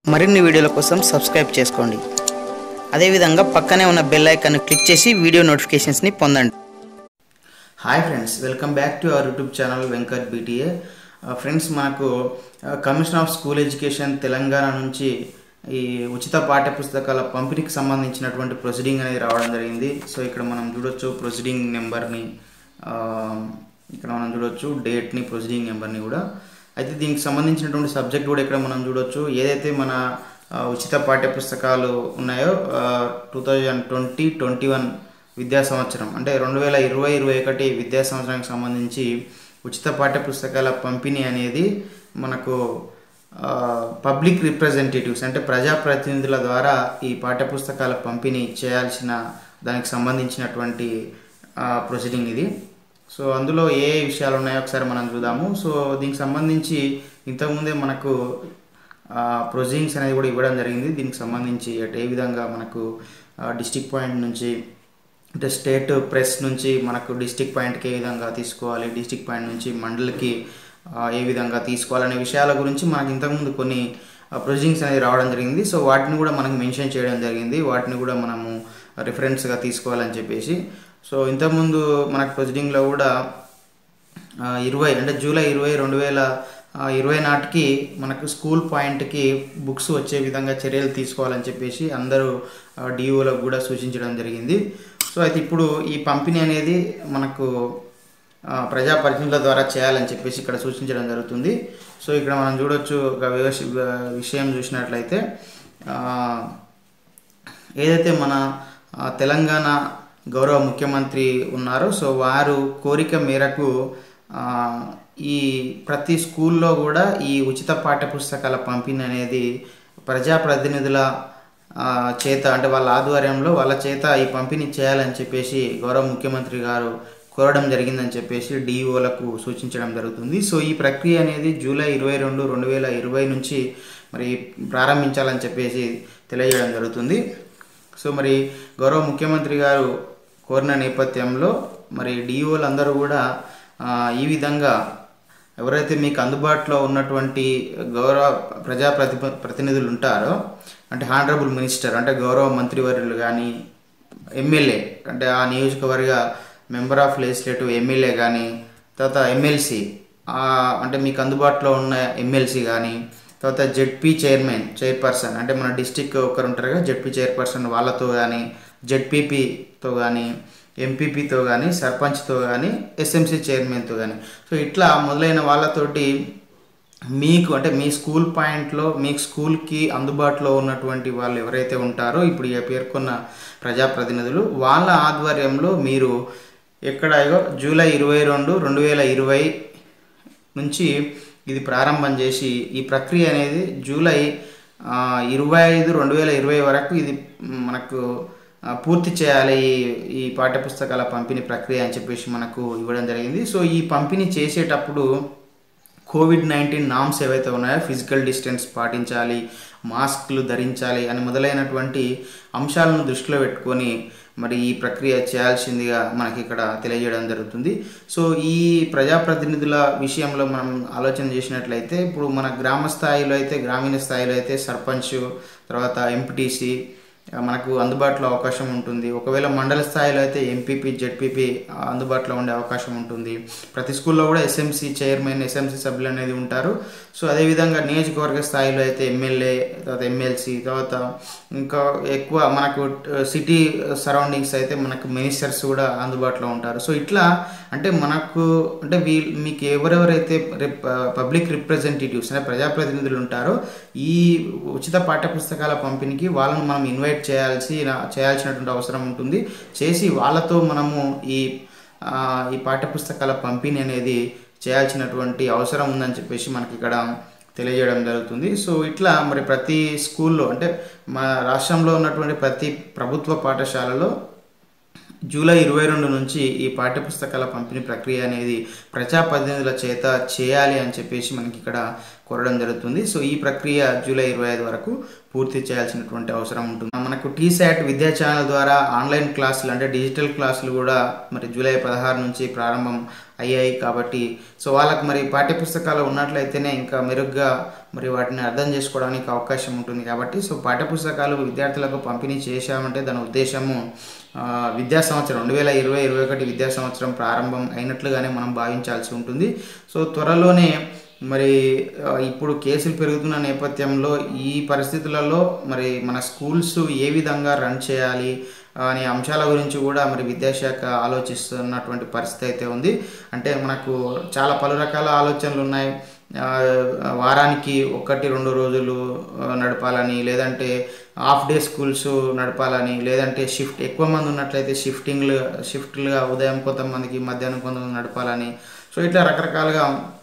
మరిన్ని వీడియోల కోసం సబ్స్క్రైబ్ చేసుకోండి అదేవిధంగా పక్కనే ఉన్న బెల్ ఐకాన్ క్లిక్ చేసి వీడియో నోటిఫికేషన్స్ని పొందండి hi friends welcome back to our YouTube channel Venkat BTA friends మనకు commission of school education Telangana నుంచి ఈ ఉచిత పాఠ్య పుస్తకాల పంపిణీకి సంబంధించినటువంటి ప్రొసీడింగ్ అనేది రావడం జరిగింది సో ఇక్కడ మనం చూడొచ్చు ప్రొసీడింగ్ నెంబర్ని ఆ, ఇక్కడ మనం చూడొచ్చు డేట్ని ప్రొసీడింగ్ నెంబర్ని కూడా అయితే దీనికి సంబంధించినటువంటి సబ్జెక్ట్ కూడా ఇక్కడ మనం చూడొచ్చు ఏదైతే మన ఆ, ఉచిత పాఠ్య పుస్తకాలు ఉన్నాయో two thousand twenty twenty one విద్యా సంవత్సరం అంటే రెండు వేల ఇరవై ఇరవై ఒకటి విద్యా సంవత్సరానికి సంబంధించి ఉచిత పాఠ్య పుస్తకాల పంపిణీ అనేది మనకు పబ్లిక్ రిప్రజెంటేటివ్స్ అంటే ప్రజాప్రతినిధుల ద్వారా ఈ పాఠ్య పుస్తకాల పంపిణీ చేయాల్సిన దానికి సంబంధించినటువంటి ప్రొసీడింగ్ ఇది సో అందులో ఏ ఏ విషయాలు ఉన్నాయో ఒకసారి మనం చూద్దాము సో దీనికి సంబంధించి ఇంతకుముందే మనకు ప్రొసీడింగ్స్ అనేది కూడా ఇవ్వడం జరిగింది దీనికి సంబంధించి అంటే ఏ విధంగా మనకు డిస్టిక్ పాయింట్ నుంచి అంటే స్టేట్ ప్రెస్ నుంచి మనకు డిస్టిక్ పాయింట్కి ఏ విధంగా తీసుకోవాలి డిస్టిక్ పాయింట్ నుంచి మండలికి ఆ, ఏ విధంగా తీసుకోవాలనే విషయాల గురించి మనకు ఇంతకుముందు కొన్ని ప్రొసీడింగ్స్ అనేది రావడం జరిగింది సో వాటిని కూడా మనకు మెన్షన్ చేయడం జరిగింది వాటిని కూడా మనము రిఫరెన్స్గా తీసుకోవాలని చెప్పేసి సో ఇంతకుముందు మనకు ప్రొసీడింగ్లో కూడా ఆ, ఇరవై అంటే జూలై ఇరవై రెండు వేల ఆ, ఇరవై నాటికి మనకు స్కూల్ పాయింట్కి బుక్స్ వచ్చే విధంగా చర్యలు తీసుకోవాలని చెప్పేసి అందరూ డిఓలకు కూడా సూచించడం జరిగింది సో అయితే ఇప్పుడు ఈ పంపిణీ అనేది మనకు ఆ, ప్రజాప్రతినిధుల ద్వారా చేయాలని చెప్పేసి ఇక్కడ సూచించడం జరుగుతుంది సో ఇక్కడ మనం చూడొచ్చు ఒక వివశ- విషయం చూసినట్లయితే ఆ, ఏదైతే మన ఆ, తెలంగాణ గౌరవ ముఖ్యమంత్రి ఉన్నారో సో వారు కోరిక మేరకు ఆ, ఈ ప్రతి స్కూల్లో కూడా ఈ ఉచిత పాఠ్య పుస్తకాల పంపిణీ అనేది ప్రజాప్రతినిధుల ఆ, చేత అంటే వాళ్ళ ఆధ్వర్యంలో వాళ్ళ చేత ఈ పంపిణీ చేయాలని చెప్పేసి గౌరవ ముఖ్యమంత్రి గారు కోరడం జరిగిందని చెప్పేసి డిఓలకు సూచించడం జరుగుతుంది సో ఈ ప్రక్రియ అనేది జూలై ఇరవై రెండు రెండు వేల ఇరవై నుంచి మరి ప్రారంభించాలని చెప్పేసి తెలియజేయడం జరుగుతుంది సో మరి గౌరవ ముఖ్యమంత్రి గారు కోరిన నేపథ్యంలో మరి డిఓలు అందరూ కూడా ఆ, ఈ విధంగా ఎవరైతే మీకు అందుబాటులో ఉన్నటువంటి గౌరవ ప్రజా ప్రతి ప్రతినిధులు ఉంటారో అంటే హానరబుల్ మినిస్టర్ అంటే గౌరవ మంత్రివర్యులు కానీ ఎమ్మెల్యే అంటే ఆ నియోజకవర్గ మెంబర్ ఆఫ్ లెజిస్లేటివ్ ఎమ్మెల్యే కానీ తర్వాత ఎమ్మెల్సీ అంటే మీకు అందుబాటులో ఉన్న ఎమ్మెల్సీ కానీ తర్వాత జెడ్పీ చైర్మన్ చైర్పర్సన్ అంటే మన డిస్టిక్ ఒకరు ఉంటారు కదా జెడ్పీ చైర్పర్సన్ వాళ్ళతో కానీ జెడ్పీపీతో కానీ ఎంపీపీతో కానీ సర్పంచ్తో కానీ ఎస్ఎంసీ చైర్మన్తో కానీ సో ఇట్లా మొదలైన వాళ్ళతోటి మీకు అంటే మీ స్కూల్ పాయింట్లో మీ స్కూల్కి అందుబాటులో ఉన్నటువంటి వాళ్ళు ఎవరైతే ఉంటారో ఇప్పుడు ఈ పేర్కొన్న ప్రజాప్రతినిధులు వాళ్ళ ఆధ్వర్యంలో మీరు ఎక్కడ ఇగో జూలై ఇరవై రెండు రెండు వేల ఇరవై నుంచి ఇది ప్రారంభం చేసి ఈ ప్రక్రియ అనేది జూలై ఆ, ఇరవై ఐదు రెండు వేల ఇరవై వరకు ఇది మనకు ఆ, పూర్తి చేయాలి ఈ- ఈ పాఠ్యపుస్తకాల పంపిణీ ప్రక్రియ అని చెప్పేసి మనకు ఇవ్వడం జరిగింది సో ఈ పంపిణీ చేసేటప్పుడు కోవిడ్ నైన్టీన్ నామ్స్ ఏవైతే ఉన్నాయో ఫిజికల్ డిస్టెన్స్ పాటించాలి మాస్క్లు ధరించాలి అని మొదలైనటువంటి అంశాలను దృష్టిలో పెట్టుకొని మరి ఈ ప్రక్రియ చేయాల్సిందిగా మనకి ఇక్కడ తెలియజేయడం జరుగుతుంది సో ఈ ప్రజాప్రతినిధుల విషయంలో మనం ఆలోచన చేసినట్లయితే ఇప్పుడు మన గ్రామ స్థాయిలో అయితే గ్రామీణ స్థాయిలో అయితే సర్పంచ్ తర్వాత ఎంపీటీసీ మనకు అందుబాటులో అవకాశం ఉంటుంది ఒకవేళ మండల స్థాయిలో అయితే ఎంపీపీ జెడ్పీపీ అందుబాటులో ఉండే అవకాశం ఉంటుంది ప్రతి స్కూల్లో కూడా ఎస్ఎంసీ చైర్మన్ ఎస్ఎంసీ సభ్యులు అనేది ఉంటారు సో అదేవిధంగా నియోజకవర్గ స్థాయిలో అయితే ఎమ్మెల్యే తర్వాత ఎమ్మెల్సీ తర్వాత ఇంకా ఎక్కువ మనకు సిటీ సరౌండింగ్స్ అయితే మనకు మినిస్టర్స్ కూడా అందుబాటులో ఉంటారు సో ఇట్లా అంటే మనకు అంటే వీ మీకు ఎవరెవరైతే రిప్ పబ్లిక్ రిప్రజెంటేటివ్స్ అంటే ప్రజాప్రతినిధులు ఉంటారో ఈ ఉచిత పాఠ్యపుస్తకాల పంపిణీకి వాళ్ళని మనం ఇన్వైట్ చేయాల్సి చేయాల్సినటువంటి అవసరం ఉంటుంది చేసి వాళ్ళతో మనము ఈ ఆ, ఈ పాఠ్యపుస్తకాల పంపిణీ అనేది చేయాల్సినటువంటి అవసరం ఉందని చెప్పేసి మనకి ఇక్కడ తెలియజేయడం జరుగుతుంది సో ఇట్లా మరి ప్రతి స్కూల్లో అంటే మన రాష్ట్రంలో ఉన్నటువంటి ప్రతి ప్రభుత్వ పాఠశాలలో జూలై ఇరవై రెండు నుంచి ఈ పాఠ్యపుస్తకాల పంపిణీ ప్రక్రియ అనేది ప్రజాప్రతినిధుల చేత చేయాలి అని చెప్పేసి మనకి ఇక్కడ కోరడం జరుగుతుంది సో ఈ ప్రక్రియ జూలై ఇరవై ఐదు వరకు పూర్తి చేయాల్సినటువంటి అవసరం ఉంటుంది మనకు టీశాట్ విద్యా ఛానల్ ద్వారా ఆన్లైన్ క్లాసులు అంటే డిజిటల్ క్లాసులు కూడా మరి జూలై పదహారు నుంచి ప్రారంభం అయ్యాయి కాబట్టి సో వాళ్ళకి మరి పాఠ్యపుస్తకాలు ఉన్నట్లయితేనే ఇంకా మెరుగ్గా మరి వాటిని అర్థం చేసుకోవడానికి అవకాశం ఉంటుంది కాబట్టి సో పాఠ్యపుస్తకాలు విద్యార్థులకు పంపిణీ చేశామంటే దాని ఉద్దేశము ఆ, విద్యా సంవత్సరం రెండు వేల ఇరవై ఇరవై ఒకటి విద్యా సంవత్సరం ప్రారంభం అయినట్లుగానే మనం భావించాల్సి ఉంటుంది సో త్వరలోనే మరి ఆ, ఇప్పుడు కేసులు పెరుగుతున్న నేపథ్యంలో ఈ పరిస్థితులలో మరి మన స్కూల్స్ ఏ విధంగా రన్ చేయాలి అనే అంశాల గురించి కూడా మరి విద్యాశాఖ ఆలోచిస్తున్నటువంటి పరిస్థితి అయితే ఉంది అంటే మనకు చాలా పలు రకాల ఆలోచనలు ఉన్నాయి ఆ, వారానికి ఒకటి రెండు రోజులు ఆ, నడపాలని లేదంటే హాఫ్ డే స్కూల్స్ నడపాలని లేదంటే షిఫ్ట్ ఎక్కువ మంది ఉన్నట్లయితే షిఫ్టింగ్లు షిఫ్ట్లుగా ఉదయం కొంతమందికి మధ్యాహ్నం కొంతమంది నడపాలని సో ఇట్లా రకరకాలుగా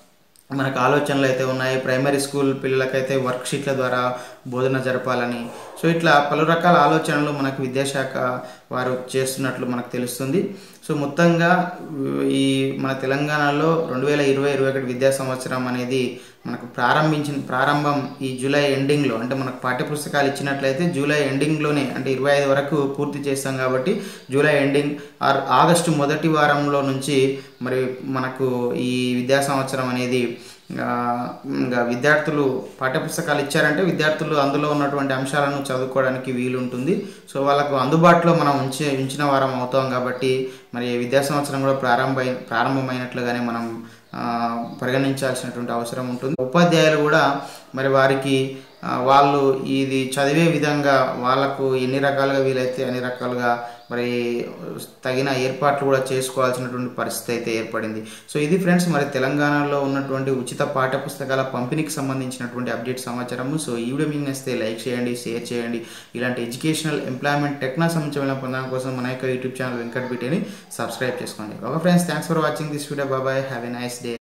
మనకు ఆలోచనలు అయితే ఉన్నాయి ప్రైమరీ స్కూల్ పిల్లలకైతే వర్క్ షీట్ల ద్వారా బోధన జరపాలని సో ఇట్లా పలు రకాల ఆలోచనలు మనకు విద్యాశాఖ వారు చేస్తున్నట్లు మనకు తెలుస్తుంది సో మొత్తంగా ఈ మన తెలంగాణలో రెండు వేల ఇరవై ఇరవై ఒకటి విద్యా సంవత్సరం అనేది మనకు ప్రారంభించిన ప్రారంభం ఈ జూలై ఎండింగ్లో అంటే మనకు పాఠ్యపుస్తకాలు ఇచ్చినట్లయితే జూలై ఎండింగ్లోనే అంటే ఇరవై ఐదు వరకు పూర్తి చేస్తాం కాబట్టి జూలై ఎండింగ్ ఆర్ ఆగస్టు మొదటి వారంలో నుంచి మరి మనకు ఈ విద్యా సంవత్సరం అనేది ఆ, ఇంకా విద్యార్థులు పాఠ్యపుస్తకాలు ఇచ్చారంటే విద్యార్థులు అందులో ఉన్నటువంటి అంశాలను చదువుకోవడానికి వీలు ఉంటుంది సో వాళ్ళకు అందుబాటులో మనం ఉంచి ఉంచిన వారం అవుతాం కాబట్టి మరి విద్యా సంవత్సరం కూడా ప్రారంభ ప్రారంభమైనట్లుగానే మనం ఆ, పరిగణించాల్సినటువంటి అవసరం ఉంటుంది ఉపాధ్యాయులు కూడా మరి వారికి ఆ, వాళ్ళు ఇది చదివే విధంగా వాళ్ళకు ఎన్ని రకాలుగా వీలైతే అన్ని రకాలుగా మరి తగిన ఏర్పాట్లు కూడా చేసుకోవాల్సినటువంటి పరిస్థితి అయితే ఏర్పడింది సో ఇది ఫ్రెండ్స్ మరి తెలంగాణలో ఉన్నటువంటి ఉచిత పాఠ్యపుస్తకాల పంపిణీకి సంబంధించినటువంటి అప్డేట్ సమాచారము సో ఈ వీడియో మీకు నచ్చితే లైక్ చేయండి షేర్ చేయండి ఇలాంటి ఎడ్యుకేషనల్ ఎంప్లాయ్మెంట్ టెక్నా సంబంధించిన పొందడం కోసం మన యొక్క యూట్యూబ్ ఛానల్ వెంకట్ బిటిని సబ్స్క్రైబ్ చేసుకోండి okay friends thanks for watching this video bye bye have a nice day